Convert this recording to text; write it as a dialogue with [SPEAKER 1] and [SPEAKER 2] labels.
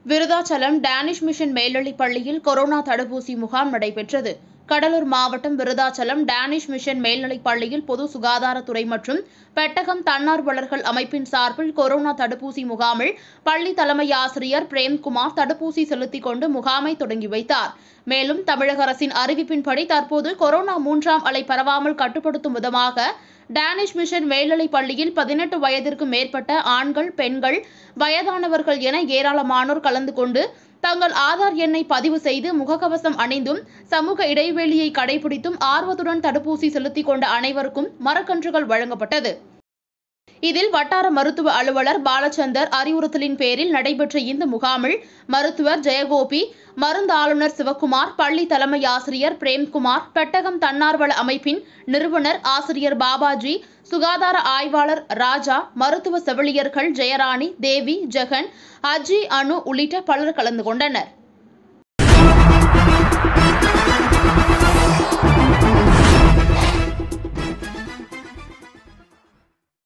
[SPEAKER 1] Virudhachalam Danish mission மேல்நிலைப் பள்ளியில் corona தடுப்பூசி முகாம் நடைபெற்றது கடலூர் மாவட்டம் விருதாச்சலம் டேனிஷ் மிஷன் மேல்நிலைப் பள்ளியில் பொது சுகாதாரத்துறை மற்றும் பெட்டகம் தன்னார்வலர்கள் அமைப்பின் சார்பில் கொரோனா தடுப்பூசி முகாமில் பள்ளி தலைமை ஆசிரியர் பிரேம்குமார் தடுப்பூசி செலுத்திக் கொண்டு முகாமை தொடங்கி வைத்தார் மேலும் தமிழக அரசின் அறிவிப்பின்படி தற்போது கொரோனா மூன்றாம் அலை பரவாமல் கட்டுப்படுத்தும் விதமாக டேனிஷ் மிஷன் மேல்நிலைப் பள்ளியில் பதினெட்டு வயதிற்கு மேற்பட்ட ஆண்கள் பெண்கள் வயதானவர்கள் என ஏராளமானோர் கலந்து கொண்டு தங்கள் ஆதார் எண்ணை பதிவு செய்து முகக்கவசம் அணிந்தும் சமூக இடைவெளியை கடைபிடித்தும் ஆர்வத்துடன் தடுப்பூசி செலுத்திக் கொண்ட அனைவருக்கும் மரக்கன்றுகள் வழங்கப்பட்டது இதில் வட்டார மருத்துவ அலுவலர் பாலச்சந்தர் அறிவுறுத்தலின் பேரில் நடைபெற்ற இந்த முகாமில் மருத்துவர் ஜெயகோபி மருந்தாளுநர் சிவக்குமார் பள்ளி தலைமை ஆசிரியர் பிரேம்குமார் பெட்டகம் தன்னார்வல அமைப்பின் நிறுவனர் ஆசிரியர் பாபாஜி சுகாதார ஆய்வாளர் ராஜா மருத்துவ செவிலியர்கள் ஜெயராணி தேவி ஜெகன் அஜி அனு உள்ளிட்ட பலர் கலந்து கொண்டனர்